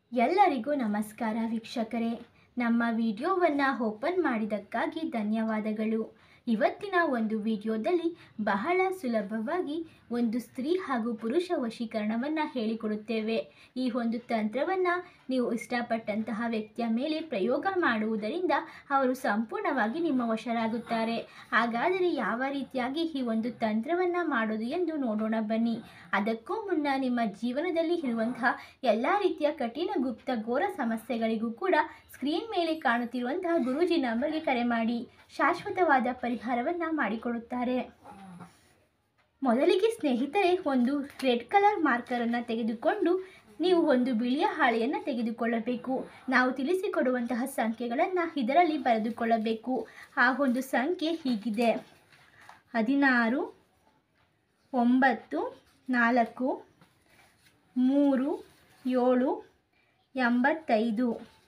ಎಲ್ಲರಿಗೂ ನಮಸ್ಕಾರ ವೀಕ್ಷಕರೇ ನಮ್ಮ ವಿಡಿಯೋವನ್ನು ಓಪನ್ ಮಾಡಿದ್ದಕ್ಕಾಗಿ ಧನ್ಯವಾದಗಳು ಇವತ್ತಿನ ಒಂದು ವಿಡಿಯೋದಲ್ಲಿ ಬಹಳ ಸುಲಭವಾಗಿ ಒಂದು ಸ್ತ್ರೀ ಹಾಗೂ ಪುರುಷ ವಶೀಕರಣವನ್ನು ಹೇಳಿಕೊಡುತ್ತೇವೆ ಈ ಒಂದು ತಂತ್ರವನ್ನು ನೀವು ಇಷ್ಟಪಟ್ಟಂತಹ ವ್ಯಕ್ತಿಯ ಮೇಲೆ ಪ್ರಯೋಗ ಮಾಡುವುದರಿಂದ ಅವರು ಸಂಪೂರ್ಣವಾಗಿ ನಿಮ್ಮ ವಶರಾಗುತ್ತಾರೆ ಹಾಗಾದರೆ ಯಾವ ರೀತಿಯಾಗಿ ಈ ಒಂದು ತಂತ್ರವನ್ನು ಮಾಡೋದು ಎಂದು ನೋಡೋಣ ಬನ್ನಿ ಅದಕ್ಕೂ ಮುನ್ನ ನಿಮ್ಮ ಜೀವನದಲ್ಲಿ ಇರುವಂತಹ ಎಲ್ಲ ರೀತಿಯ ಕಠಿಣ ಗುಪ್ತ ಘೋರ ಸಮಸ್ಯೆಗಳಿಗೂ ಕೂಡ ಸ್ಕ್ರೀನ್ ಮೇಲೆ ಕಾಣುತ್ತಿರುವಂತಹ ಗುರೂಜಿ ನಂಬರ್ಗೆ ಕರೆ ಮಾಡಿ ಶಾಶ್ವತವಾದ ಪರಿಹಾರವನ್ನು ಮಾಡಿಕೊಡುತ್ತಾರೆ ಮೊದಲಿಗೆ ಸ್ನೇಹಿತರೆ ಒಂದು ರೆಡ್ ಕಲರ್ ಮಾರ್ಕರನ್ನು ತೆಗೆದುಕೊಂಡು ನೀವು ಒಂದು ಬಿಳಿಯ ಹಾಳೆಯನ್ನು ತೆಗೆದುಕೊಳ್ಳಬೇಕು ನಾವು ತಿಳಿಸಿಕೊಡುವಂತಹ ಸಂಖ್ಯೆಗಳನ್ನು ಇದರಲ್ಲಿ ಬರೆದುಕೊಳ್ಳಬೇಕು ಆ ಒಂದು ಸಂಖ್ಯೆ ಹೀಗಿದೆ ಹದಿನಾರು ಒಂಬತ್ತು ನಾಲ್ಕು ಮೂರು ಏಳು ಎಂಬತ್ತೈದು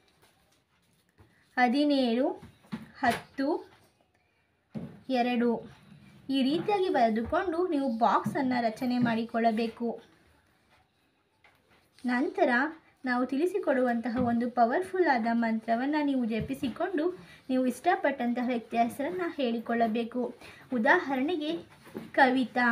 ಹದಿನೇಳು ಹತ್ತು ಎರಡು ಈ ರೀತಿಯಾಗಿ ಬರೆದುಕೊಂಡು ನೀವು ಬಾಕ್ಸನ್ನು ರಚನೆ ಮಾಡಿಕೊಳ್ಳಬೇಕು ನಂತರ ನಾವು ತಿಳಿಸಿಕೊಡುವಂತಹ ಒಂದು ಪವರ್ಫುಲ್ ಆದ ಮಂತ್ರವನ್ನು ನೀವು ಜಪಿಸಿಕೊಂಡು ನೀವು ಇಷ್ಟಪಟ್ಟಂತಹ ವ್ಯಕ್ತಿಯ ಹೆಸರನ್ನು ಹೇಳಿಕೊಳ್ಳಬೇಕು ಉದಾಹರಣೆಗೆ ಕವಿತಾ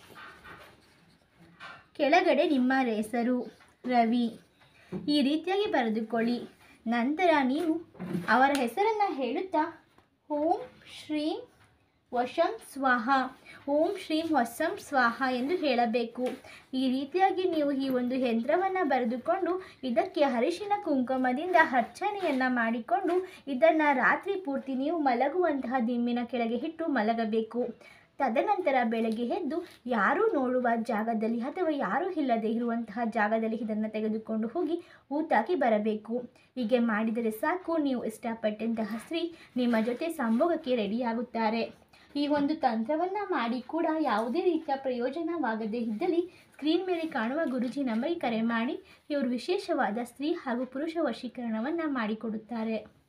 ಕೆಳಗಡೆ ನಿಮ್ಮ ಹೆಸರು ರವಿ ಈ ರೀತಿಯಾಗಿ ಬರೆದುಕೊಳ್ಳಿ ನಂತರ ನೀವು ಅವರ ಹೆಸರನ್ನು ಹೇಳುತ್ತಾ ಓಂ ಶ್ರೀಂ ವಶಂ ಸ್ವಾಹ ಓಂ ಶ್ರೀಂ ವಸಂ ಸ್ವಾಹ ಎಂದು ಹೇಳಬೇಕು ಈ ರೀತಿಯಾಗಿ ನೀವು ಈ ಒಂದು ಯಂತ್ರವನ್ನು ಬರೆದುಕೊಂಡು ಇದಕ್ಕೆ ಅರಿಶಿನ ಕುಂಕುಮದಿಂದ ಅರ್ಚನೆಯನ್ನು ಮಾಡಿಕೊಂಡು ಇದನ್ನು ರಾತ್ರಿ ಪೂರ್ತಿ ನೀವು ಮಲಗುವಂತಹ ದಿಮ್ಮಿನ ಕೆಳಗೆ ಇಟ್ಟು ಮಲಗಬೇಕು ತದನಂತರ ಬೆಳಗ್ಗೆ ಎದ್ದು ಯಾರೂ ನೋಡುವ ಜಾಗದಲ್ಲಿ ಅಥವಾ ಯಾರೂ ಇಲ್ಲದೆ ಇರುವಂತಹ ಜಾಗದಲ್ಲಿ ಇದನ್ನು ತೆಗೆದುಕೊಂಡು ಹೋಗಿ ಊತಾಕಿ ಬರಬೇಕು ಹೀಗೆ ಮಾಡಿದರೆ ಸಾಕು ನೀವು ಇಷ್ಟಪಟ್ಟಂತಹ ಸ್ತ್ರೀ ನಿಮ್ಮ ಜೊತೆ ಸಂಭೋಗಕ್ಕೆ ರೆಡಿಯಾಗುತ್ತಾರೆ ಈ ಒಂದು ತಂತ್ರವನ್ನು ಮಾಡಿ ಕೂಡ ಯಾವುದೇ ರೀತಿಯ ಪ್ರಯೋಜನವಾಗದೇ ಇದ್ದಲ್ಲಿ ಸ್ಕ್ರೀನ್ ಮೇಲೆ ಕಾಣುವ ಗುರುಜಿ ನಂಬರಿಗೆ ಕರೆ ಮಾಡಿ ಇವರು ವಿಶೇಷವಾದ ಸ್ತ್ರೀ ಹಾಗೂ ಪುರುಷ ವಶೀಕರಣವನ್ನು ಮಾಡಿಕೊಡುತ್ತಾರೆ